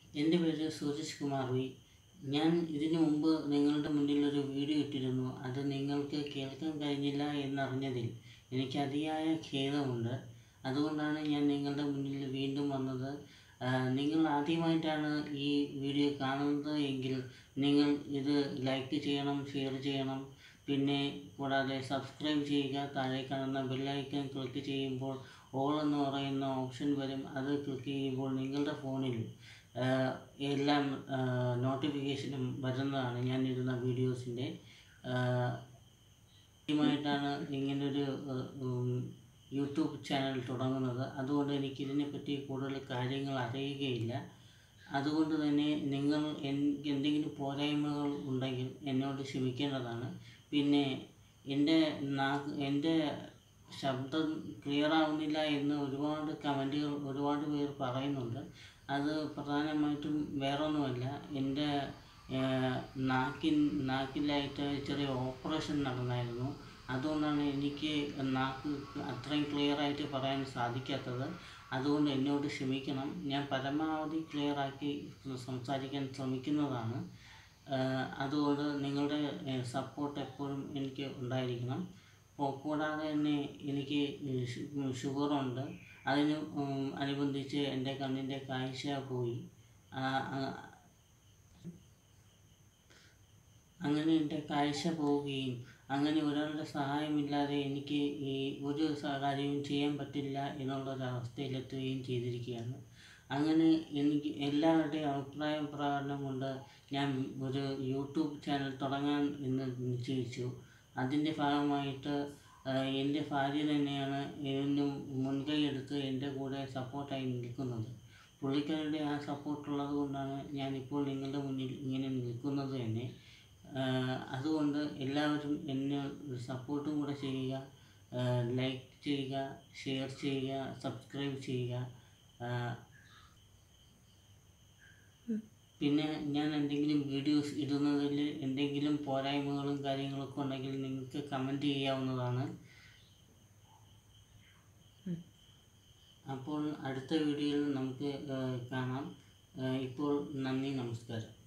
എൻ്റെ പേര് സൂരജ് കുമാർ വി ഞാൻ ഇതിനു മുമ്പ് നിങ്ങളുടെ മുന്നിൽ ഒരു വീഡിയോ ഇട്ടിരുന്നു അത് നിങ്ങൾക്ക് കേൾക്കാൻ കഴിഞ്ഞില്ല എന്നറിഞ്ഞതിൽ എനിക്ക് അതിയായ ഖേദമുണ്ട് അതുകൊണ്ടാണ് ഞാൻ നിങ്ങളുടെ മുന്നിൽ വീണ്ടും വന്നത് ആ, നിങ്ങൾ ആദ്യമായിട്ടാണ് ഈ വീഡിയോ കാണുന്നത് എങ്കിൽ നിങ്ങൾ ഇത് ലൈക്ക് ചെയ്യണം ഷെയർ ചെയ്യണം പിന്നെ കൂടാതെ സബ്സ്ക്രൈബ് ചെയ്യുക താഴെ കാണുന്ന ബെല്ലൈക്കൺ ക്ലിക്ക് ചെയ്യുമ്പോൾ ഓൾ എന്ന് പറയുന്ന ഓപ്ഷൻ വരും അത് ക്ലിക്ക് ചെയ്യുമ്പോൾ നിങ്ങളുടെ ഫോണിൽ ആഹ്, എല്ലാം നോട്ടിഫിക്കേഷനും വരുന്നതാണ് ഞാൻ ഇടുന്ന വീഡിയോസിൻ്റെ ആദ്യമായിട്ടാണ് ഇങ്ങനൊരു ആഹ്, ഉം, യൂട്യൂബ് ചാനൽ തുടങ്ങുന്നത് അതുകൊണ്ട് എനിക്ക് ഇതിനെപ്പറ്റി കൂടുതൽ കാര്യങ്ങൾ അറിയുകയില്ല അതുകൊണ്ട് തന്നെ നിങ്ങൾ എൻ- എന്തെങ്കിലും പോരായ്മകൾ ഉണ്ടെങ്കിൽ എന്നോട് ക്ഷമിക്കേണ്ടതാണ് പിന്നെ എൻ്റെ നാക്ക് എൻ്റെ ശബ്ദം ക്ലിയർ ആവുന്നില്ല എന്ന് ഒരുപാട് കമൻറ്റുകൾ ഒരുപാട് പേർ പറയുന്നുണ്ട് അത് പ്രധാനമായിട്ടും വേറൊന്നുമല്ല എൻ്റെ നാക്കിൻ നാക്കിലായിട്ട് ചെറിയ ഓപ്പറേഷൻ നടന്നായിരുന്നു അതുകൊണ്ടാണ് എനിക്ക് നാക്ക് അത്രയും ക്ലിയർ ആയിട്ട് പറയാൻ സാധിക്കാത്തത് അതുകൊണ്ട് എന്നോട് ക്ഷമിക്കണം ഞാൻ പരമാവധി ക്ലിയർ ആക്കി സംസാരിക്കാൻ ശ്രമിക്കുന്നതാണ് ആഹ് അതുകൊണ്ട് നിങ്ങളുടെ സപ്പോർട്ട് എപ്പോഴും എനിക്ക് ഉണ്ടായിരിക്കണം അപ്പോൾ കൂടാതെ തന്നെ എനിക്ക് ഷു- ഷുഗറുണ്ട് അതിന് ഉം, അനുബന്ധിച്ച് എൻ്റെ കണ്ണിൻ്റെ കാഴ്ച പോയി ആ, ആ, അങ്ങനെ എൻ്റെ കാഴ്ച പോവുകയും അങ്ങനെ ഒരാളുടെ സഹായമില്ലാതെ എനിക്ക് ഈ ഒരു സ- കാര്യവും ചെയ്യാൻ പറ്റില്ല എന്നുള്ളൊരവസ്ഥയിലെത്തുകയും ചെയ്തിരിക്കുകയാണ് അങ്ങനെ എനിക്ക് എല്ലാവരുടെയും അഭിപ്രായ പ്രകടനം കൊണ്ട് ഞാൻ ഒരു യൂട്യൂബ് ചാനൽ തുടങ്ങാൻ എന്ന് നിശ്ചയിച്ചു അതിൻ്റെ ഭാഗമായിട്ട് ആ, എൻ്റെ ഭാര്യ തന്നെയാണ് ഇതിന് മുൻകൈ എടുത്ത് എൻ്റെ കൂടെ സപ്പോർട്ടായി നിൽക്കുന്നത് പുള്ളിക്കാരുടെ ആ സപ്പോർട്ടുള്ളത് കൊണ്ടാണ് ഞാനിപ്പോൾ നിങ്ങളുടെ മുന്നിൽ ഇങ്ങനെ നിൽക്കുന്നത് തന്നെ ആ, അതുകൊണ്ട് എല്ലാവരും എന്നെ സപ്പോർട്ടും കൂടെ ചെയ്യുക ലൈക്ക് ചെയ്യുക ഷെയർ ചെയ്യുക സബ്സ്ക്രൈബ് ചെയ്യുക ആ, പിന്നെ ഞാൻ എന്തെങ്കിലും വീഡിയോസ് ഇടുന്നതിൽ എന്തെങ്കിലും പോരായ്മകളും കാര്യങ്ങളൊക്കെ ഉണ്ടെങ്കിൽ നിങ്ങൾക്ക് കമൻറ്റ് ചെയ്യാവുന്നതാണ് അപ്പോൾ അടുത്ത വീഡിയോയിൽ നമുക്ക് ആ, കാണാം ആ, ഇപ്പോൾ നന്ദി നമസ്കാരം